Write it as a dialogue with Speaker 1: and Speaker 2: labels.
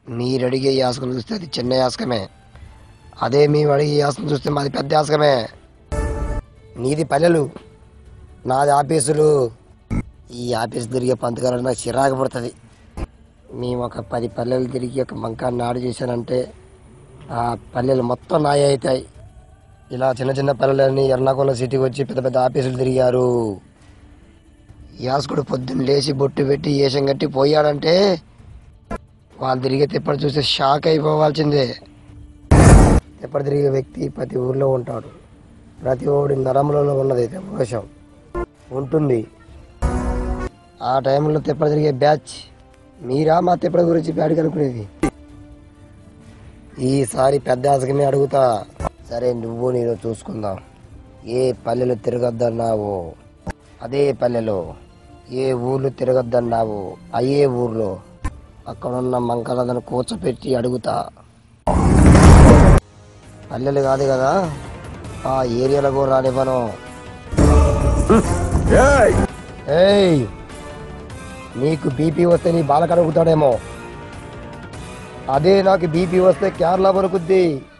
Speaker 1: మీరు అడిగే యాసకం చూస్తే అది చిన్న యాసకమే అదే మేము అడిగే యాసకం చూస్తే మాది పెద్ద యాసకమే నీది పల్లెలు నాది ఆఫీసులు ఈ ఆఫీస్ తిరిగే పంతకాలం నాకు చిరాకు పడుతుంది మేము ఒక పది పల్లెలు తిరిగి ఒక మంకాన్ని నాడు చేశానంటే ఆ పల్లెలు మొత్తం నాయ అవుతాయి ఇలా చిన్న చిన్న పల్లెలన్నీ ఎర్నాకుళం సిటీకి వచ్చి పెద్ద పెద్ద ఆఫీసులు తిరిగారు యాసకుడు పొద్దున్న లేచి బొట్టు పెట్టి ఏషం కట్టి పోయాడంటే వాళ్ళు తిరిగే తిప్పటి చూస్తే షాక్ అయిపోవాల్సిందే తిప్పటి తిరిగే వ్యక్తి ప్రతి ఊర్లో ఉంటాడు ప్రతి ఓడి నరములలో ఉన్నది దోషం ఉంటుంది ఆ టైంలో తిప్పటి తిరిగే బ్యాచ్ మీరా మా తిప్పటి గురించి బ్యాడ్ కనుక్కునేది ఈసారి పెద్ద ఆశకమే అడుగుతా సరే నువ్వు నేను చూసుకుందాం ఏ పల్లెలు తిరగద్దన్నావో అదే పల్లెలో ఏ ఊర్లు తిరగద్దన్నావో అయ్యే ఊర్లో అక్కడున్న మంకలందరూ కూర్చోపెట్టి అడుగుతా పల్లెలు కాదు కదా ఆ ఏరియాలో కూడా రానివ్వను ఏయ్ నీకు బీపీ వస్తే నీ బాలక అడుగుతాడేమో అదే నాకు బీపీ వస్తే కేరళ వరకుద్ది